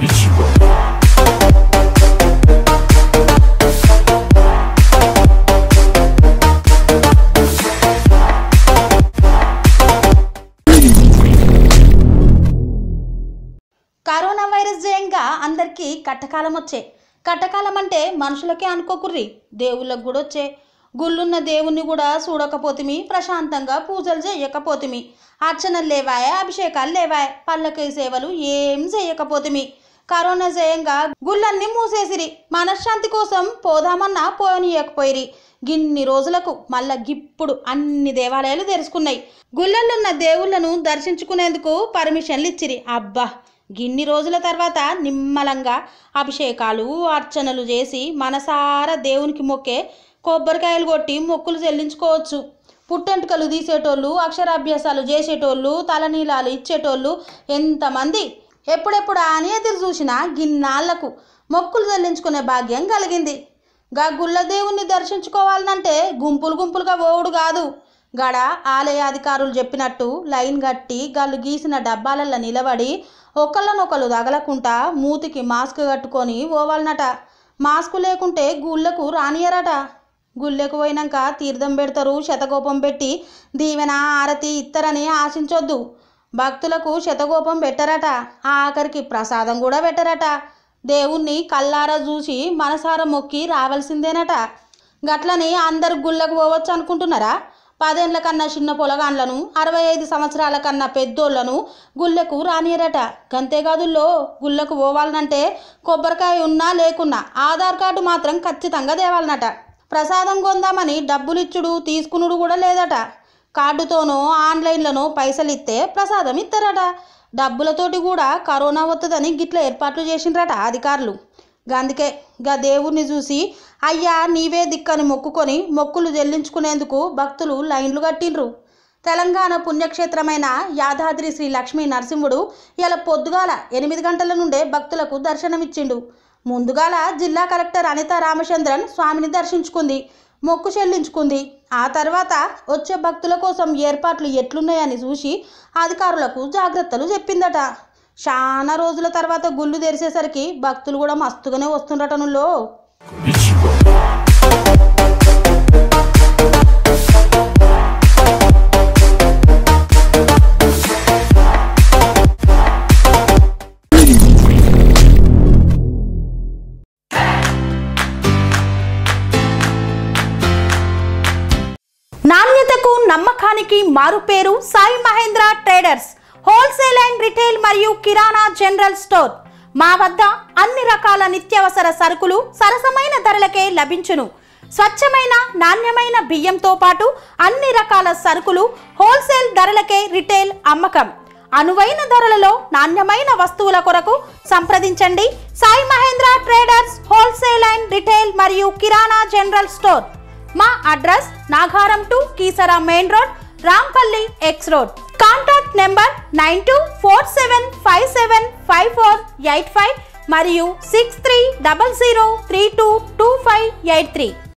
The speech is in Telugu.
కరోనా వైరస్ జయంగా అందరికీ కట్టకాలం వచ్చే కట్టకాలం అంటే మనుషులకే అనుకోకుర్రి దేవుళ్ళకు కూడా వచ్చే గుళ్ళున్న దేవుణ్ణి కూడా చూడకపోతిమి ప్రశాంతంగా పూజలు చేయకపోతిమి అర్చనలు లేవాయే అభిషేకాలు లేవాయే పల్లకై సేవలు ఏం చేయకపోతిమి కరోనా జయంగా గుళ్ళన్నీ మూసేసిరి మనశ్శాంతి కోసం పోదామన్నా పోనీయకపోయిరి గిన్ని రోజులకు మళ్ళా గిప్పుడు అన్ని దేవాలయాలు తెరుచుకున్నాయి గుళ్ళల్లో దేవుళ్ళను దర్శించుకునేందుకు పర్మిషన్లు ఇచ్చిరి అబ్బా గిన్ని రోజుల తర్వాత నిమ్మలంగా అభిషేకాలు అర్చనలు చేసి మనసారా దేవునికి మొక్కే కొబ్బరికాయలు కొట్టి మొక్కులు చెల్లించుకోవచ్చు పుట్టెంటుకలు తీసేటోళ్ళు అక్షరాభ్యాసాలు చేసేటోళ్ళు తలనీలాలు ఇచ్చేటోళ్ళు ఎంతమంది ఎప్పుడెప్పుడు అని ఎదురు చూసినా గిన్నాళ్లకు మొక్కులు చెల్లించుకునే భాగ్యం కలిగింది గా గుళ్ళ దేవుణ్ణి దర్శించుకోవాలంటే గుంపులు గుంపులుగా పోవుడు కాదు గడ ఆలయ అధికారులు చెప్పినట్టు లైన్ కట్టి గల్లు గీసిన డబ్బాలల్లో నిలబడి ఒకళ్ళనొకళ్ళు తగలకుండా మూతికి మాస్క్ కట్టుకొని పోవాలనట మాస్క్ లేకుంటే గుళ్ళకు రానియరట గుళ్ళకు పోయినాక తీర్థం పెడతారు శతకోపం పెట్టి దీవెన ఆరతి ఇత్తరని ఆశించొద్దు భక్తులకు శతకోపం పెట్టరట ఆఖరికి ప్రసాదం కూడా పెట్టరట దేవుణ్ణి కల్లారా చూసి మనసారా మొక్కి రావాల్సిందేనట గట్లని అందరు గుళ్ళకు పోవచ్చు అనుకుంటున్నారా పదేండ్ల కన్నా చిన్న పొలగాండ్లను అరవై ఐదు సంవత్సరాల కన్నా పెద్దోళ్లను గుళ్ళకు రానియరట గంతేకాదుల్లో గుళ్ళకు పోవాలనంటే కొబ్బరికాయ ఉన్నా లేకున్నా ఆధార్ కార్డు మాత్రం ఖచ్చితంగా తేవాలనట ప్రసాదం కొందామని డబ్బులిచ్చుడు తీసుకునుడు కూడా లేదట కార్డుతోనో ఆన్లైన్లోనో పైసలు ఇస్తే ప్రసాదం ఇస్తారట డబ్బులతోటి కూడా కరోనా వస్తుందని గిట్ల ఏర్పాట్లు చేసిండ్రట అధికారులు అందుకే గా దేవుణ్ణి చూసి అయ్యా నీవే దిక్కని మొక్కుకొని మొక్కులు చెల్లించుకునేందుకు భక్తులు లైన్లు కట్టిండ్రు తెలంగాణ పుణ్యక్షేత్రమైన యాదాద్రి శ్రీ లక్ష్మీ నరసింహుడు ఇలా పొద్దుగాల ఎనిమిది గంటల నుండే భక్తులకు దర్శనమిచ్చిండు ముందుగాల జిల్లా కలెక్టర్ అనిత రామచంద్రన్ స్వామిని దర్శించుకుంది మొక్కు చెల్లించుకుంది ఆ తర్వాత వచ్చే భక్తుల కోసం ఏర్పాట్లు ఎట్లున్నాయని చూసి అధికారులకు జాగ్రత్తలు చెప్పిందట చాలా రోజుల తర్వాత గుళ్ళు తెరిచేసరికి భక్తులు కూడా మస్తుగానే వస్తుండట నుల్లో నాణ్యతకు నమ్మకానికి మారుపేరు Sai Mahendra traders wholesale and retail మరియు కిరాణా జనరల్ స్టోర్ మా వద్ద అన్ని రకాల నిత్యావసర సరుకులు సరసమైన ధరలకే లభించును స్వచ్ఛమైన నాణ్యమైన బియ్యంతో పాటు అన్ని రకాల సరుకులు హోల్సేల్ ధరలకే రిటైల్ అమ్మకం అనువైన ధరలలో నాణ్యమైన వస్తువుల కొరకు సంప్రదించండి Sai Mahendra traders wholesale and retail మరియు కిరాణా జనరల్ స్టోర్ మా address Nagaram to Keesara main road Rampally X road contact number nine two four seven five seven five four eight five మరియు six three double zero three two two five eight three